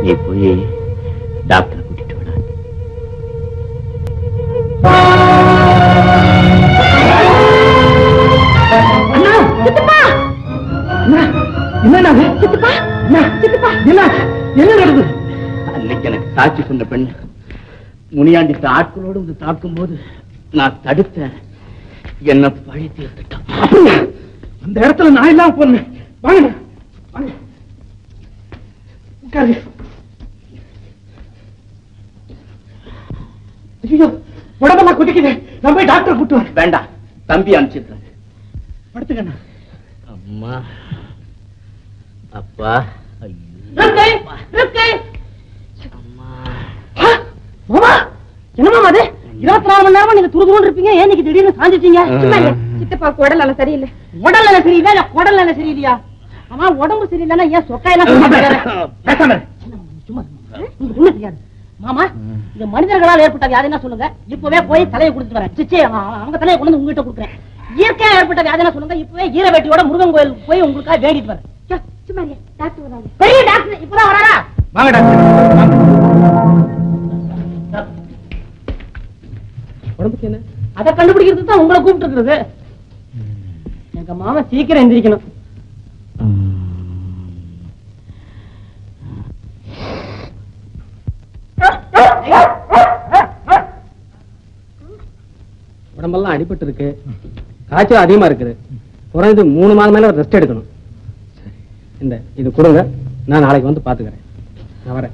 நீ போய் டாக்டர் கூட்டிட்டு வாடா அண்ணா சித்தப்பா அண்ணா என்னண்ணா இது? சித்தப்பா அண்ணா சித்தப்பா என்ன என்ன நடக்குது அன்னைக்கு எனக்கு சாட்சி சொன்ன பெண் முனியாண்டித்த ஆட்களோடு வந்து தாக்கும் போது நான் தடுத்தேன் என்ன பழி தீர்த்துட்டான் அப்படியா அந்த இடத்துல நான் இல்லாம போனேன் வாங்க வாங்க உட்காரு ஐயோ உடம்பெல்லாம் கொதிக்குது நான் போய் டாக்டர் கூட்டு வரேன் வேண்டாம் தம்பி அனுப்பிச்சிடுறேன் படுத்துக்கண்ணா அம்மா அப்பா ஐயோ ருக்கை ருக்கை அம்மா மாமா என்ன மாமா அது இருபத்தி நாலு மணி நேரமா நீங்க துருதுருன்னு இருப்பீங்க ஏன் இன்னைக்கு திடீர்னு சாஞ்சிட்டீங்க சும்மா இல்ல. சித்தப்பா உடல் நல்லா சரியில்லை உடல் நல்லா சரியில்லை இல்ல குடல் நல்லா சரியில்லையா ஆமா உடம்பு சரியில்லைன்னா ஏன் சொக்காயெல்லாம் சொல்லிட்டு பேசாம இரு. சும்மா இருங்க. உங்களுக்கு ஒண்ணும் தெரியாது மாமா இது மனிதர்களால் ஏற்பட்ட வியாதினா சொல்லுங்க இப்பவே போய் தலையை கொடுத்துட்டு வரேன் சிச்சே அவங்க தலையை கொண்டு வந்து உங்ககிட்ட கொடுக்குறேன் இயற்கையா ஏற்பட்ட வியாதினா சொல்லுங்க இப்பவே ஈர வேட்டியோட முருகன் கோயிலுக்கு போய் உங்களுக்காக வேண்டிட்டு வரேன் சும்மா இல்லையா டாக்டர் வராங்க பெரிய டாக்டர் இப்பதான் வராரா வாங்க டாக்டர் வாங்க. உடம்புக்கு என்ன அதை கண்டுபிடிக்கிறதுக்கு தான் உங்களை கூப்பிட்டு இருக்கிறது எங்க மாமா சீக்கிரம் எந்திரிக்கணும் உடம்பெல்லாம் அடிபட்டு இருக்கு காய்ச்சல் அதிகமா இருக்குது குறைஞ்சது மூணு மாதம் மேல ரெஸ்ட் எடுக்கணும் இந்த இது கொடுங்க நான் நாளைக்கு வந்து பாத்துக்கிறேன் நான் வரேன்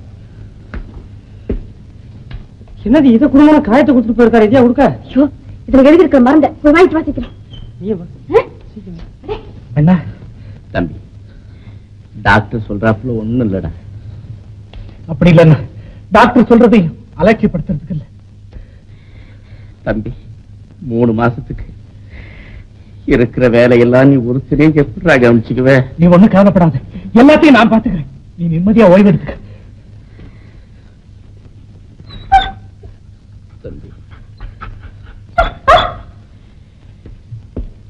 என்னது இதை குடும்பம் காயத்தை கொடுத்துட்டு போயிருக்காரு இதையா கொடுக்க ஐயோ இதுல எழுதிருக்கிற மருந்த போய் வாங்கிட்டு வாசிக்கிறேன் நீயே வா. அண்ணா தம்பி டாக்டர் சொல்றாப்புல ஒண்ணும் இல்லடா அப்படி இல்லைண்ணா டாக்டர் சொல்றதையும் அலட்சியப்படுத்துறதுக்கு இல்ல தம்பி மூணு மாசத்துக்கு இருக்கிற வேலையெல்லாம் நீ ஒரு சிறிய எப்படி கவனிச்சுக்குவே நீ ஒண்ணும் கவலைப்படாத எல்லாத்தையும் நான் பாத்துக்கிறேன் நீ நிம்மதியா ஓய்வு எடுத்துக்க தம்பி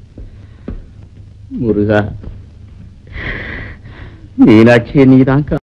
முருகா மீனாட்சியை நீதான்